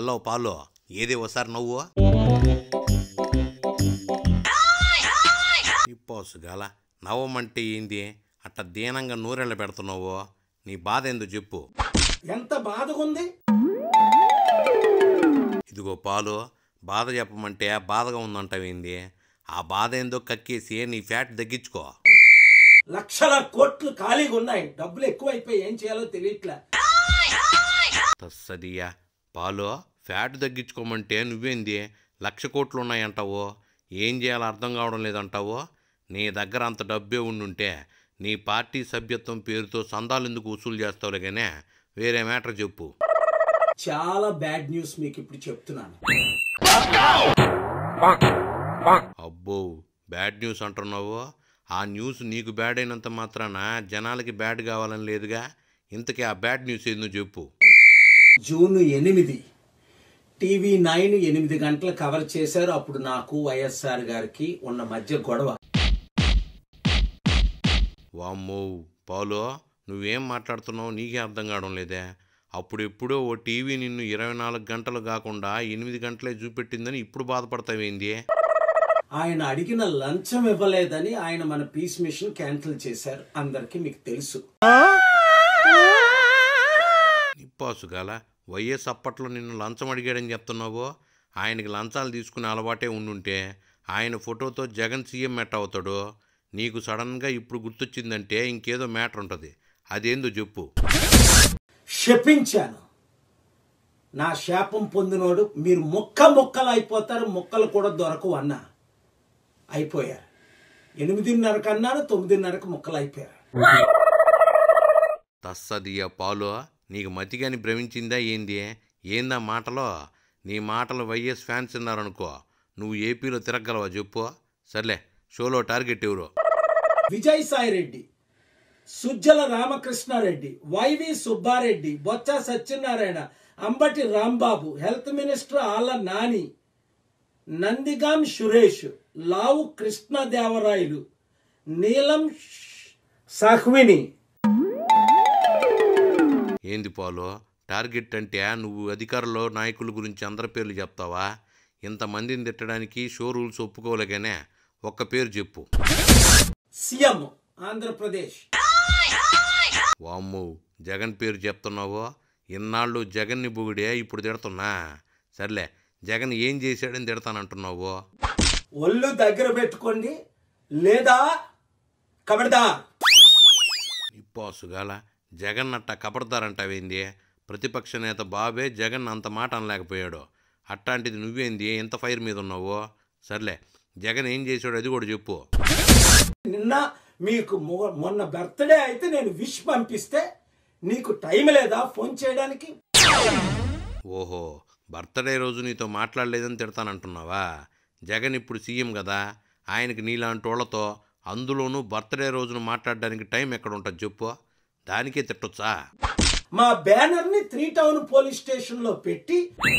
hello పాలో ఏది ఒకసారి నవ్వు ఇప్పోసు గల నవ్వమంటే ఏంది అట్ట దీనంగా నూరెళ్ళ పెడుతున్నావు నీ బాధ ఏందో చెప్పు ఎంత బాధగా ఉంది ఇదిగో పాలు బాధ చెప్పమంటే బాధగా ఉందంటావేంది ఆ బాధ ఏందో కక్కేసి నీ ఫ్యాట్ తగ్గించుకో లక్షల కోట్లు ఖాళీగా ఉన్నాయి డబ్బులు ఎక్కువైపోయి ఏం చేయాలో తెలియట్లే తస్సదియా పాలు ఫ్యాట్ తగ్గించుకోమంటే నువ్వేంది లక్ష కోట్లు ఉన్నాయంటావు ఏం చేయాలో అర్థం కావడం లేదంటావు నీ దగ్గర అంత డబ్బే ఉండుంటే నీ పార్టీ సభ్యత్వం పేరుతో సందాలు ఎందుకు వసూలు చేస్తావులే కానీ వేరే మ్యాటర్ చెప్పు చాలా బ్యాడ్ న్యూస్ మీకు ఇప్పుడు చెప్తున్నాను అబ్బో బ్యాడ్ న్యూస్ అంటున్నావు ఆ న్యూస్ నీకు బ్యాడ్ అయినంత మాత్రాన జనాలకి బ్యాడ్ కావాలని లేదుగా ఇంతకీ ఆ బ్యాడ్ న్యూస్ ఏందో చెప్పు జూన్ ఎనిమిది టీవీ నైన్ ఎనిమిది గంటలు కవర్ చేశారు అప్పుడు నాకు వైఎస్ఆర్ గారికి ఉన్న మధ్య గొడవ వామ్మో పాలో నువ్వేం మాట్లాడుతున్నావు నీకే అర్థం కావడం లేదే అప్పుడు ఎప్పుడో ఓ టీవీ నిన్ను ఇరవై నాలుగు గంటలు కాకుండా ఎనిమిది గంటలే చూపెట్టిందని ఇప్పుడు బాధపడతావేంది ఆయన అడిగిన లంచం ఇవ్వలేదని ఆయన మన పీస్ మిషన్ క్యాన్సిల్ చేశారు అందరికీ మీకు తెలుసు నిప్పాసు గాల వైఎస్ అప్పట్లో నిన్ను లంచం అడిగాడని చెప్తున్నావు ఆయనకి లంచాలు తీసుకునే అలవాటే ఉండుంటే ఆయన ఫోటోతో జగన్ సీఎం మెట్ అవుతాడు నీకు సడన్గా ఇప్పుడు గుర్తొచ్చిందంటే ఇంకేదో మ్యాటర్ ఉంటుంది అదేందో చెప్పు శపించాను నా శాపం పొందినోడు మీరు ముక్క ముక్కలు అయిపోతారు ముక్కలు కూడా దొరకవు అన్నా అయిపోయారు ఎనిమిదిన్నరకు అన్నాను తొమ్మిదిన్నరకు ముక్కలు అయిపోయారు తస్సదియ పాలు నీకు మతిగాని భ్రమించిందా ఏంది ఏందా మాటలో నీ మాటలు వైఎస్ ఫ్యాన్స్ ఉన్నారనుకో నువ్వు ఏపీలో తిరగలవా చెప్పు సర్లే షోలో టార్గెట్ ఎవరు Vijayasai Reddy Sujjala Ramakrishnareddy YV Subbareddy Botsa Satyanarayana Ambati Rambabu health minister Alla Nani Nandigam Suresh లావు కృష్ణదేవరాయలు నీలం సహ్విని ఏంది పాలు టార్గెట్ అంటే నువ్వు అధికారులు నాయకుల గురించి అందరి పేర్లు చెప్తావా ఇంతమందిని తిట్టడానికి షో రూల్స్ ఒప్పుకోలేగానే ఒక్క పేరు చెప్పు సీఎం ఆంధ్రప్రదేశ్ వామ్మో జగన్ పేరు చెప్తున్నావు ఇన్నాళ్ళు జగన్ని బుగుడే ఇప్పుడు తిడుతున్నా సర్లే జగన్ ఏం చేశాడని తిడతానంటున్నావు ఒళ్ళు దగ్గర పెట్టుకోండి లేదా కబడదా ఇప్పోసుగాల జగన్ అట్ట కపడతారంటావేంది ప్రతిపక్ష నేత బాబే జగన్ అంత మాట అనలేకపోయాడు అట్లాంటిది నువ్వేంది ఎంత ఫైర్ మీద ఉన్నావు సర్లే జగన్ ఏం చేశాడు అది కూడా చెప్పు నిన్న మీకు మొ- మొన్న బర్త్డే అయితే నేను విష్ పంపిస్తే నీకు టైం లేదా ఫోన్ చేయడానికి ఓహో బర్త్డే రోజు నీతో మాట్లాడలేదని తిడతానంటున్నావా జగన్ ఇప్పుడు సీఎం కదా ఆయనకి నీలాంటి వాళ్ళతో అందులోనూ బర్త్డే రోజున మాట్లాడడానికి టైం ఎక్కడ ఉంటుంది చెప్పు దానికే తిట్టొచ్చా మా బ్యానర్ ని త్రీ టౌన్ పోలీస్ స్టేషన్ లో పెట్టి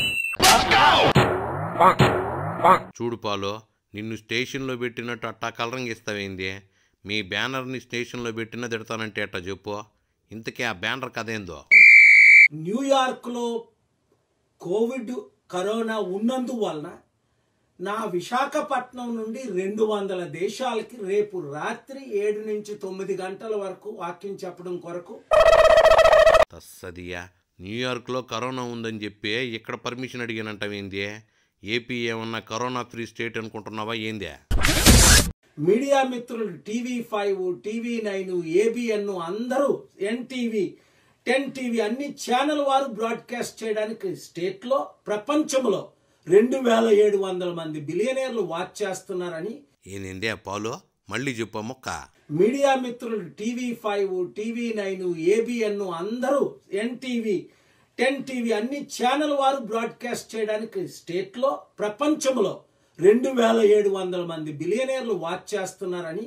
చూడు పాలు నిన్ను స్టేషన్లో పెట్టినట్టు అట్టా కలరంగిస్తావేంది మీ బ్యానర్ని స్టేషన్లో పెట్టినా తిడతానంటే అట్టా చెప్పు ఇంతకీ ఆ బ్యానర్ కథ ఏందో న్యూయార్క్ లో కోవిడ్ కరోనా ఉన్నందువలన నా విశాఖపట్నం నుండి రెండు వందల దేశాలకి రేపు రాత్రి ఏడు నుంచి తొమ్మిది గంటల వరకు వాక్యం చెప్పడం కొరకు తస్సదియా న్యూయార్క్లో కరోనా ఉందని చెప్పి ఇక్కడ పర్మిషన్ అడిగానంటావేంది ఏపీ ఏమన్నా కరోనా ఫ్రీ స్టేట్ అనుకుంటున్నావా ఏందే మీడియా మిత్రులు TV five TV nine ABN అందరూ ఎన్టీవీ టెన్ టీవీ అన్ని ఛానల్ వారు బ్రాడ్కాస్ట్ చేయడానికి స్టేట్ లో ప్రపంచంలో రెండు వేల ఏడు వందల మంది బిలియనీర్లు వాచ్ చేస్తున్నారని ఏందే పాలు మళ్ళీ చెప్పు ఆ మొక్క మీడియా మిత్రులు TV five TV nine ABN అందరూ ఎన్టీవీ టెన్ టీవీ అన్ని ఛానల్ వారు బ్రాడ్కాస్ట్ చేయడానికి స్టేట్ లో ప్రపంచంలో రెండు వేల ఏడు వందల మంది బిలియనీర్లు వాచ్ చేస్తున్నారని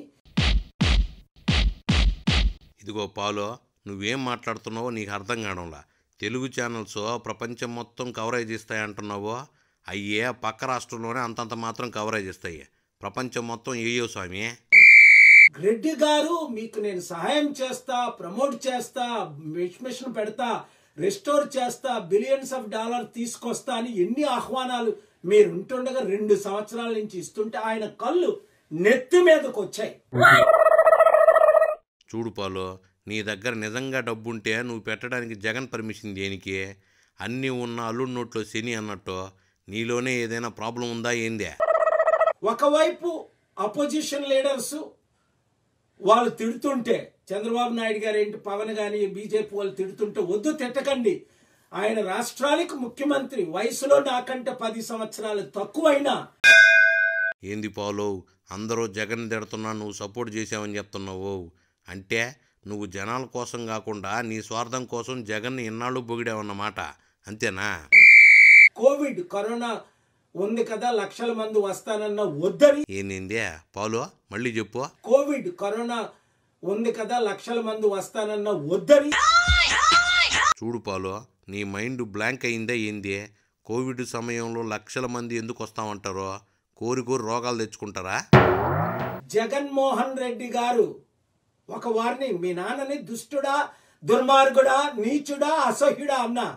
ఇదిగో పాలు నువ్వేం మాట్లాడుతున్నావో నీకు అర్థం కావడంలా తెలుగు ఛానల్స్ ప్రపంచం మొత్తం కవరేజ్ ఇస్తాయి అంటున్నావో అయ్యే పక్క రాష్ట్రంలోనే అంతంత మాత్రం కవరేజ్ ఇస్తాయి ప్రపంచం మొత్తం ఏయో స్వామి రెడ్డి గారు మీకు నేను సహాయం చేస్తా ప్రమోట్ చేస్తా మిషన్ పెడతా రెస్టోర్ చేస్తా బిలియన్స్ ఆఫ్ డాలర్ తీసుకొస్తా అని ఎన్ని ఆహ్వానాలు మీరు ఉంటుండగా రెండు సంవత్సరాల నుంచి ఇస్తుంటే ఆయన కళ్ళు నెత్తి మీదకు వచ్చాయి చూడు పాలు నీ దగ్గర నిజంగా డబ్బుంటే నువ్వు పెట్టడానికి జగన్ పర్మిషన్ దేనికి అన్నీ ఉన్న అల్లుడి నోట్లో శని అన్నట్టు నీలోనే ఏదైనా ప్రాబ్లం ఉందా ఏందే ఒకవైపు అపోజిషన్ లీడర్స్ వాళ్ళు తిడుతుంటే చంద్రబాబు నాయుడు గారు ఏంటి పవన్ గాని బీజేపీ వాళ్ళు తిడుతుంటే వద్దు తిట్టకండి ఆయన రాష్ట్రానికి ముఖ్యమంత్రి వయసులో నాకంటే పది సంవత్సరాలు తక్కువైనా ఏంది పాలు అందరూ జగన్ తిడుతున్నా నువ్వు సపోర్ట్ చేసావని చెప్తున్నావు అంటే నువ్వు జనాల కోసం కాకుండా నీ స్వార్థం కోసం జగన్ని ఇన్నాళ్ళు పొగిడావన్నమాట అంతేనా కోవిడ్ కరోనా ఉంది కదా లక్షల మంది వస్తానన్న వద్దని ఏంది పాలు మళ్ళీ చెప్పు కోవిడ్ కరోనా ఉంది కదా లక్షల మంది వస్తానన్న వద్దని చూడు పాలు నీ మైండ్ బ్లాంక్ అయిందా ఏంది కోవిడ్ సమయంలో లక్షల మంది ఎందుకు వస్తామంటారో కోరి కోరి రోగాలు తెచ్చుకుంటారా జగన్మోహన్ రెడ్డి గారు ఒక వార్నింగ్ మీ నాన్నని దుష్టుడా దుర్మార్గుడా నీచుడా అసహ్యుడా అన్నా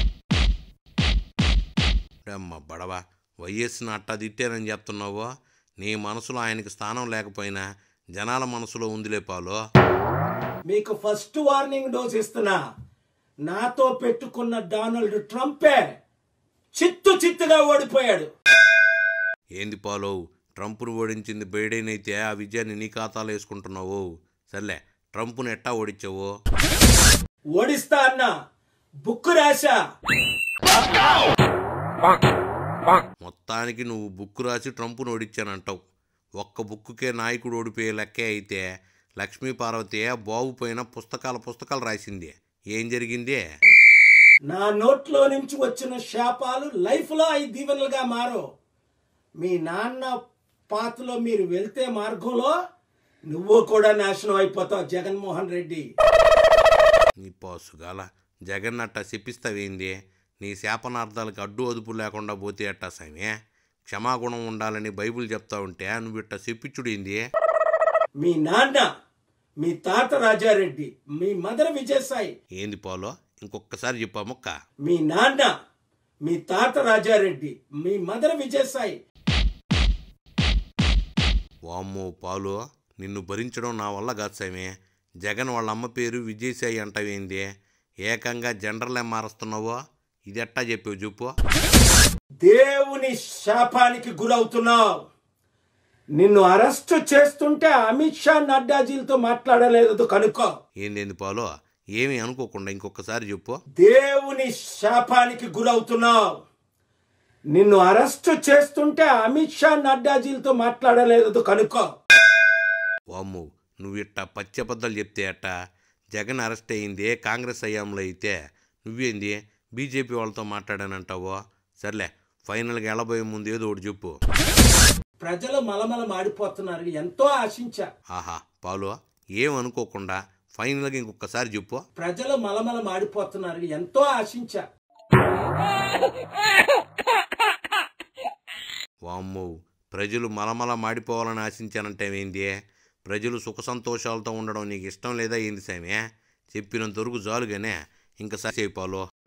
అమ్మ బడవ వైఎస్ని అట్టా తిట్టానని చెప్తున్నావు నీ మనసులో ఆయనకి స్థానం లేకపోయినా జనాల మనసులో ఉందిలే పాలు మీకు ఫస్ట్ వార్నింగ్ డోస్ ఇస్తున్నా నాతో పెట్టుకున్న డొనాల్డ్ ట్రంపే చిత్తు చిత్తుగా ఓడిపోయాడు ఏంది పాలు ట్రంప్ను ఓడించింది బైడెన్ అయితే ఆ విజయాన్ని నీ ఖాతాలో వేసుకుంటున్నావు సర్లే ట్రంప్ను ఎట్టా ఓడించావు ఓడిస్తా అన్నా బుక్ రాశా మొత్తానికి నువ్వు బుక్ రాసి ట్రంప్ను ఓడించానంటావు ఒక్క బుక్కుకే నాయకుడు ఓడిపోయే లెక్కే అయితే లక్ష్మీ పార్వతి బాగుపోయిన పుస్తకాల పుస్తకాలు రాసింది ఏం జరిగింది నా నోట్లో నుంచి వచ్చిన శాపాలు లైఫ్ లో ఐదు దీవెనలుగా మారో మీ నాన్న పాతలో మీరు వెళ్తే మార్గంలో నువ్వు కూడా నాశనం అయిపోతావు జగన్మోహన్ రెడ్డి నీ పోసుగాల జగన్ అట్టా చెప్పిస్తావేంది నీ శాపనార్థాలకు అడ్డు అదుపు లేకుండా పోతే అట్టా సామి క్షమాగుణం ఉండాలని బైబిల్ చెప్తా ఉంటే నువ్వు ఇట్టా చెప్పించుడేంది మీ నాన్న మీ తాత రాజారెడ్డి మీ మదర్ విజయసాయి ఏంది పోలో ఇంకొకసారి చెప్పా మొక్క మీ నాన్న మీ తాత రాజారెడ్డి మీ మదర్ విజయసాయి వామ్మో పాలు నిన్ను భరించడం నా వల్ల కాదు సామి జగన్ వాళ్ళ అమ్మ పేరు విజయసాయి అంటావేంది ఏకంగా జనరల్ మారుస్తున్నావో ఇది ఎట్టా చెప్పావు చెప్పు దేవుని శాపానికి గురవుతున్నావు నిన్ను అరెస్ట్ చేస్తుంటే అమిత్ షా నడ్డాజీలతో మాట్లాడలేదు కనుక్కో ఏందేంది పాలు ఏమీ అనుకోకుండా ఇంకొకసారి చెప్పు దేవుని శాపానికి గురవుతున్నావు నిన్ను అరెస్ట్ చేస్తుంటే అమిత్ షా నడ్డాజీలతో మాట్లాడలేదు కనుక్కో వామ్ము నువ్వు ఇట్టా పచ్చబద్దలు చెప్తే అట్ట జగన్ అరెస్ట్ అయింది కాంగ్రెస్ హయాంలో అయితే నువ్వేంది బీజేపీ వాళ్ళతో మాట్లాడానంటావో సర్లే ఫైనల్గా వెళ్ళబోయే ముందు ఏదో ఒకటి చెప్పు ప్రజలు మలమల మాడిపోతున్నారు ఎంతో ఆశించా ఆహా పాలు ఏం అనుకోకుండా ఫైనల్గా ఇంకొకసారి చెప్పు ప్రజలు మలమల మాడిపోతున్నారు ఎంతో ఆశించా వామ్మో ప్రజలు మలమల మాడిపోవాలని ఆశించానంటే ఏంది ప్రజలు సుఖ సంతోషాలతో ఉండడం నీకు ఇష్టం లేదా ఏంది సామి చెప్పినంత వరకు జాలుగానే ఇంకా సరి పాలు